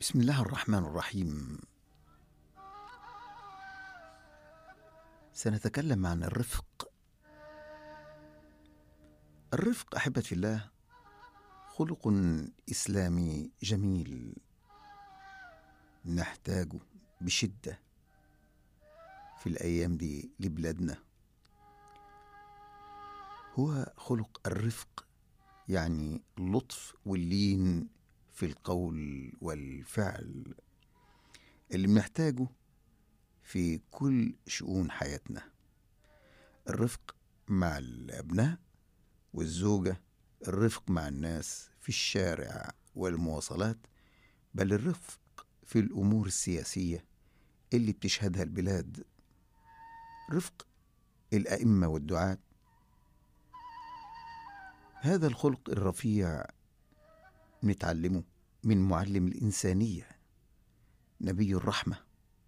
بسم الله الرحمن الرحيم سنتكلم عن الرفق الرفق احبتي في الله خلق اسلامي جميل نحتاجه بشده في الايام دي لبلادنا هو خلق الرفق يعني اللطف واللين في القول والفعل اللي بنحتاجه في كل شؤون حياتنا الرفق مع الابناء والزوجه الرفق مع الناس في الشارع والمواصلات بل الرفق في الامور السياسيه اللي بتشهدها البلاد رفق الائمه والدعاه هذا الخلق الرفيع نتعلمه من معلم الانسانيه نبي الرحمه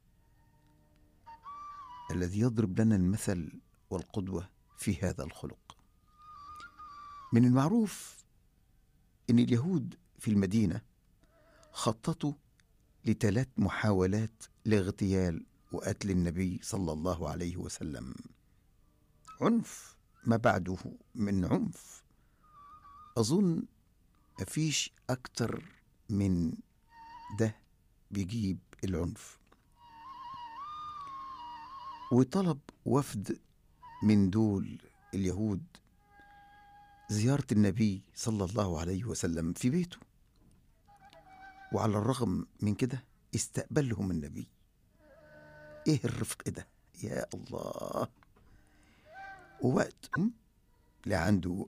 الذي يضرب لنا المثل والقدوه في هذا الخلق من المعروف ان اليهود في المدينه خططوا لثلاث محاولات لاغتيال وقتل النبي صلى الله عليه وسلم عنف ما بعده من عنف اظن مفيش اكتر من ده بيجيب العنف وطلب وفد من دول اليهود زيارة النبي صلى الله عليه وسلم في بيته وعلى الرغم من كده استقبلهم النبي ايه الرفق ده يا الله ووقت لا عنده